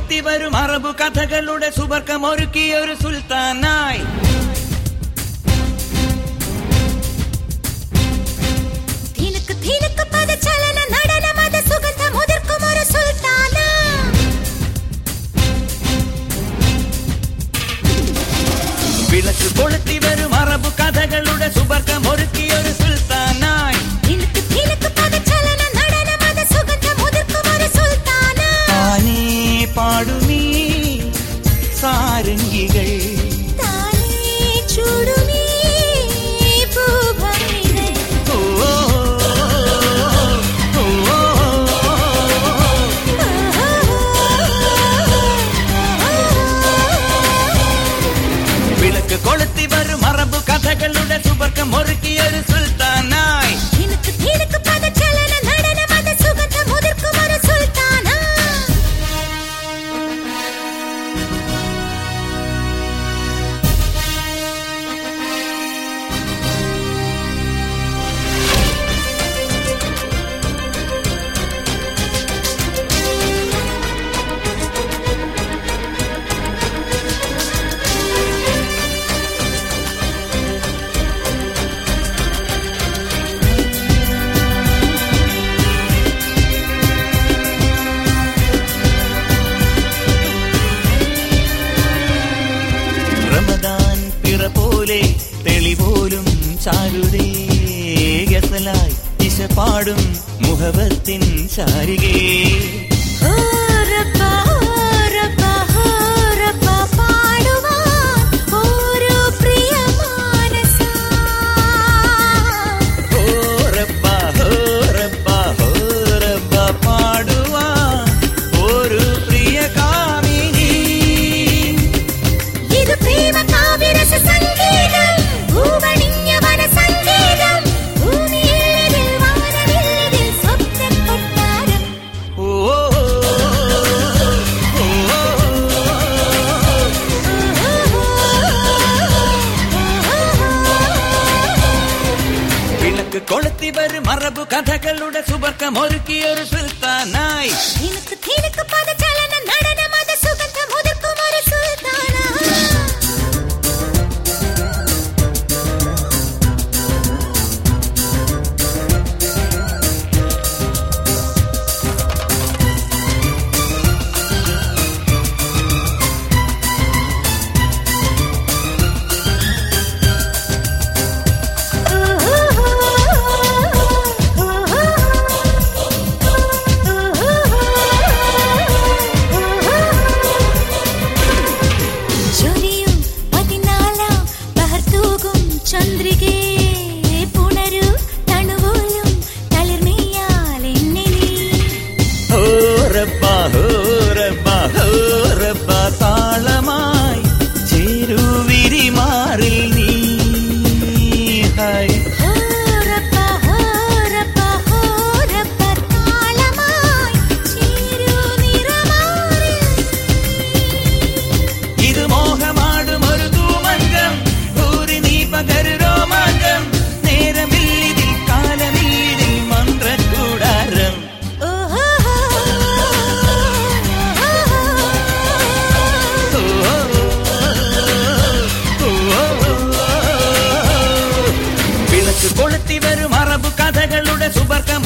കൊളുത്തി വരും അറബു കഥകളുടെ സുബർക്കം ഒരുക്കിയൊരു സുൽത്താനായി ധിനുക്ക് ധിനുക്ക് പദചലന നടനമത സുഗന്ധമുതിർക്കും ഒരു സുൽത്താന. വിളക്ക് കൊളുത്തി വരും അറബു കഥകളുടെ സുബർക്കം ഒരുക്കിയൊരു സുൽത്താനായി ധിനുക്ക് ധിനുക്ക് പദചലന നടനമത സുഗന്ധമുതിർക്കും ഒരു സുൽത്താന. ആനേ പാടുമീ സാരംഗികൾ താനേ ചൂടുമീ ഭൂഭംഗികൾ. ഓ, ഓ, ഓ, വിളക്ക് കൊളുത്തി വരും അറബു കഥകളുടെ സുബർക്കം ഒരുക്കിയൊരു സുൽത്താനായി ധിനുക്ക് ധിനുക്ക് പദചലന നടനമത സുഗന്ധമുതിർക്കും ഒരു സുൽത്താന. റമദാൻ പിറ പോലെ തെളിപോലും ചാരുതേ ഗസലായി ദിശ പാടും മുഹബത്തിൻ ചാരികേ ഹോറപ്പ ഹോറപ്പ ഹോറപ്പ പാടുവാൻ ഓരോ പ്രിയ മാനസാ ഹോറപ്പ ഹോറപ്പ ഹോറപ്പ പാടുവാൻ ഒരു പ്രിയ കാമിനി ഇത് പ്രേമ കാവ്യരസ സംഗീതം ഭൂവണിഞ്ഞ വന സംഗീതം ഭൂമിയില്ലതിൽ വാനവില്ലതിൽ സ്വപ്ന കൊട്ടാരം ഓ ഓ, ഓ, വിളക്ക് കൊളുത്തി വരും അറബു കഥകളുടെ സുബർക്കം ഒരുക്കിയൊരു സുൽത്താനായി നിനക്ക് തിനക്ക് പദചലന നടനമത സുഗന്ധമുതിർക്കും ഒരു സുൽത്താന ജ്വലിയും പതിനാലാം ബഹർത്തൂകും ചന്ദ്രികേ പുണരൂ തണുപോലും തളിർമയാൽ എന്നെ നീ ഹോറപ്പ ഹോറപ്പ ഹോറപ്പ താളമായി ചേരുവിരി മാറിൽ നീ ഹായ് ഹോറപ്പ ഹോറപ്പ ഹോറപ്പ താളമായി ചേരൂ നിറമാറിൽ ഇത് മോഹമാടും ഒരു തൂമങ്കം ഭൂരി നീ പകരു രോമാഞ്ചം നേരമില്ലിതിൽ കാലമില്ലിതിൽ മന്ത്രക്കൂടാരം ഓഹോ ഓ, ഓ, ഓ, വിളക്ക് കൊളുത്തി വരും അറബു കഥകളുടെ സുബർക്കം